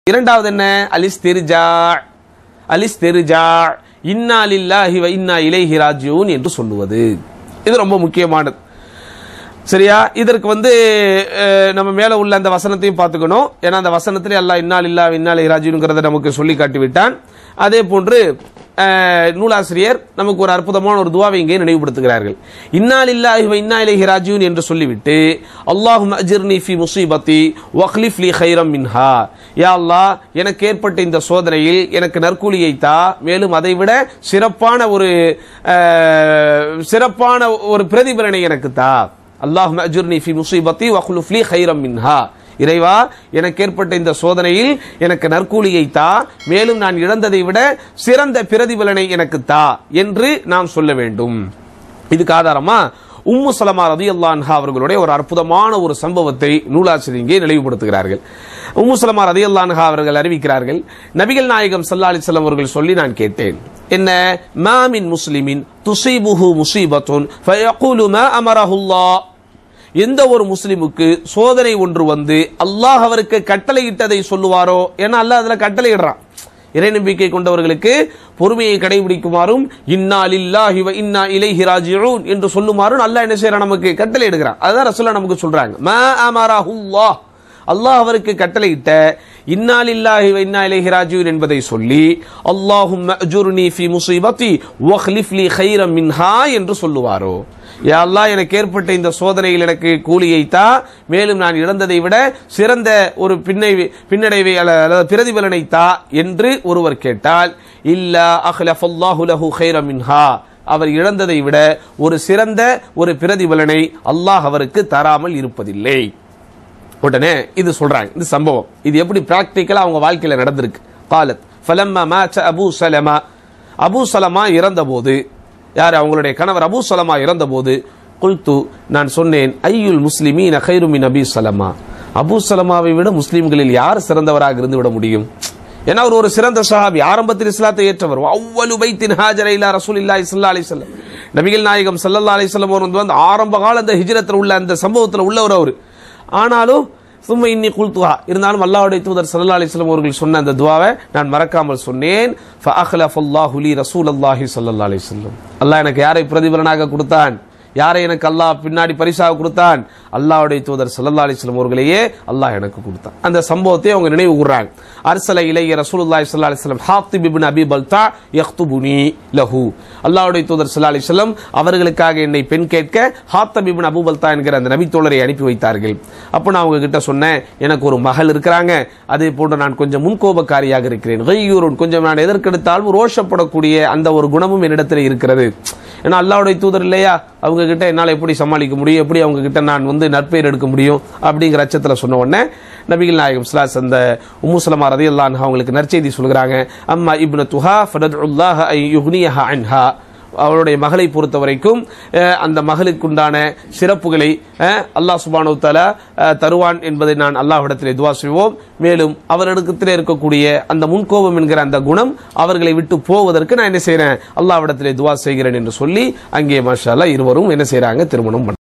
இரண்டாவது என்ன அலிஸ்திர்ஜா அலிஸ்திர்ஜா இன்னா லில்லாஹி வ இன்னா இலைஹி ராஜியூன் என்று சொல்லுவது இது ரொம்ப முக்கியமானது சரியா இதற்கு வந்து அஹ், நம்ம மேல உள்ள அந்த வசனத்தையும் பார்த்துக்கணும் ஏன்னா அந்த வசனத்திலே அல்லாஹ் இன்னா லில்லாஹி வ இன்னா இலைஹி ராஜியூன்ங்கிறத நமக்கு சொல்லி காட்டி விட்டான் அதே போன்று அஹ், நூலாசிரியர் நமக்கு ஒரு அற்புதமான ஒரு துவாவை இங்கே நினைவுபடுத்துகிறார்கள் இன்னா லில்லாஹி வ இன்னா இலைஹி ராஜியூன் என்று சொல்லிவிட்டு அல்லாஹும் அஜிர்னி ஃபி முசீபத்தி வக்லிஃப் லி ஹைரம் மின்ஹா யா அல்லாஹ் எனக்கு ஏற்பட்ட இந்த சோதனையில் எனக்கு நற்கூலியை தா மேலும் அதை விட சிறப்பான ஒரு அஹ், சிறப்பான ஒரு பிரதிபலனை எனக்கு தா அல்லாஹ் அஜுர்னி ஃபி முசீபத்தி வக்லுஃப் லி ஹைரம் மின்ஹா இறைவா எனக்கு ஏற்பட்ட இந்த சோதனையில் எனக்கு நற்கூலியை தா மேலும் நான் இழந்ததை விட சிறந்த பிரதிபலனை எனக்கு தா என்று நாம் சொல்ல வேண்டும் இதுக்கு ஆதாரமா உம்மு சலமா ரதி அல்லான்ஹா அவர்களுடைய ஒரு அற்புதமான ஒரு சம்பவத்தை நூலாசிரியர் இங்கே நினைவுபடுத்துகிறார்கள் உம்மு சலமா ரதி அல்லான்ஹா அவர்கள் அறிவிக்கிறார்கள் நபிகள் நாயகம் சல்லா அலிசல்லாம் அவர்கள் சொல்லி நான் கேட்டேன் என்ன மாமின் முஸ்லிமின் துசீபுஹு முசீபத்துன் ஃபயக்கூலு மா அமரஹுல்லாஹ் எந்த ஒரு முஸ்லிமுக்கு சோதனை ஒன்று வந்து அல்லாஹ் அவருக்கு கட்டளையிட்டதை சொல்லுவாரோ ஏன்னா அல்லாஹ் அதுல கட்டளையிடுறான் இறை நம்பிக்கை கொண்டவர்களுக்கு பொறுமையை கடைபிடிக்குமாறும் இன்னா லில்லாஹி வ இன்னா இலைஹி ராஜிஊன் என்று சொல்லுமாறும் அல்லாஹ் என்ன செய்யறான் நமக்கு கட்டளை எடுக்கிறான் அதுதான் ரசூலா நமக்கு சொல்றாங்க மா அமரஹுல்லாஹ் அல்லாஹ் அவருக்கு கட்டளையிட்ட இன்னா லில்லாஹி வ இன்னா இலைஹி ராஜிஊன் என்பதை சொல்லி அல்லாஹும் அஜுர்னி ஃபி முஸீபத்தி வக்லிஃப் லி கைரம் மின்ஹா என்று சொல்லுவாரோ யா அல்லாஹ் எனக்கு ஏற்பட்ட இந்த சோதனையில் எனக்கு கூலியை தா மேலும் நான் இழந்ததை விட சிறந்த ஒரு பின்னை பின்னடைவை அல்ல- அல்லது பிரதிபலனை தா என்று ஒருவர் கேட்டால் இல்லா அஹ்லஃபல்லாஹு லஹு கைரம் மின்ஹா அவர் இழந்ததை விட ஒரு சிறந்த ஒரு பிரதிபலனை அல்லாஹ் அவருக்கு தராமல் இருப்பதில்லை உடனே இது சொல்றாங்க இந்த சம்பவம் இது எப்படி பிராக்டிக்கலா அவங்க வாழ்க்கையில நடந்திருக்கு காலத் ஃபலம்மா மாச்ச அபூ சலமா அபூ சலமா இறந்தபோது யார் அவங்களுடைய கணவர் அபூ சலமா இறந்தபோது குல்து நான் சொன்னேன் ஐயுல் முஸ்லிமீன கைருமின் அபி சலமா அபூ சலமாவை விட முஸ்லிம்களில் யார் சிறந்தவராக இருந்து விட முடியும் ஏன்னா அவர் ஒரு சிறந்த சஹாபி ஆரம்பத்தில் இஸ்லாத்தை ஏற்றவர் அவ்வளவு பைத்தின் ஹாஜர இல்லா ரசூலில்லாஹி ஸல்லல்லாஹு அலைஹி வஸல்லம் நபிகள் நாயகம் ஸல்லல்லாஹு அலைஹி வஸல்லம் அவர் வந்து ஆரம்ப கால அந்த ஹிஜ்ரத்தில் உள்ள அந்த சம்பவத்தில் உள்ளவர் அவர் ஆனாலும் சும்மா இன்னி குல்துஹா இருந்தாலும் அல்லாஹ்வுடைய தூதர் ஸல்லல்லாஹு அலைஹி வஸல்லம் அவர்கள் சொன்ன அந்த துவாவை நான் மறக்காமல் சொன்னேன் ஃபஅഖ்லஃபல்லாஹு லி ரசூலல்லாஹி ஸல்லல்லாஹு அலைஹி வஸல்லம் அல்லாஹ் எனக்கு யாரை பிரதிபலனாக கொடுத்தான் யாரை எனக்கு அல்லாஹ் பின்னாடி பரிசாக கொடுத்தான் அல்லாஹ்வுடைய தூதர் ஸல்லல்லாஹு அலைஹி வஸல்லம் அவர்களையே அல்லாஹ் எனக்கு கொடுத்தான் அந்த சம்பவத்தை அவங்க நினைவு கூர்றாங்க அர்சல இலைய ரசூலுல்லாஹி ஸல்லல்லாஹு அலைஹி வஸல்லம் ஹாத்திப் இப்னு அபி பல்தா யக்துபுனி லஹு அல்லாஹ்வுடைய தூதர் ஸல்லல்லாஹு அலைஹி வஸல்லம் அவர்களுக்காக என்னை பெண் கேட்க ஹாத்தப் இப்னு அபூ பல்தா என்கிற அந்த நபி தோழரை அனுப்பி வைத்தார்கள் அப்போ நான் அவங்க கிட்ட சொன்னேன் எனக்கு ஒரு மகள் இருக்கிறாங்க அதே போன்று நான் கொஞ்சம் முன்கோபக்காரியாக இருக்கிறேன் கையூரன் கொஞ்சம் நான் எதற்கெடுத்தாலும் ரோஷப்படக்கூடிய அந்த ஒரு குணமும் என்னிடத்தில் இருக்கிறது ஏன்னா அல்லாஹ்வுடைய தூதர் இல்லையா அவங்க கிட்ட என்னால் எப்படி சமாளிக்க முடியும் எப்படி அவங்க கிட்ட நான் வந்து நற்பெயர் எடுக்க முடியும் அப்படிங்கிற அச்சத்தில் சொன்ன உடனே நபிகள் நாயகம் ஸ்லாஸ் அந்த உம்முசலமா ரதி அவங்களுக்கு நற்செய்தி சொல்கிறாங்க அம்மா இப்னு துஹா ஃபனதுல்லாஹ ஐ யுக்னியஹா அன்ஹா அவருடைய மகளை பொறுத்த வரைக்கும் அஹ், அந்த மகளுக்குண்டான சிறப்புகளை அஹ், அல்லாஹ் சுபானு தலா தருவான் என்பதை நான் அல்லாஹ்விடத்திலே துவா செய்வோம் மேலும் அவரிடத்திலே இருக்கக்கூடிய அந்த முன்கோபம் என்கிற அந்த குணம் அவர்களை விட்டு போவதற்கு நான் என்ன செய்றேன் அல்லாஹ்விடத்திலே துவா செய்கிறேன் என்று சொல்லி அங்கே மாஷா அல்லாஹ் இருவரும் என்ன செய்றாங்க திருமணம் பண்றாங்க.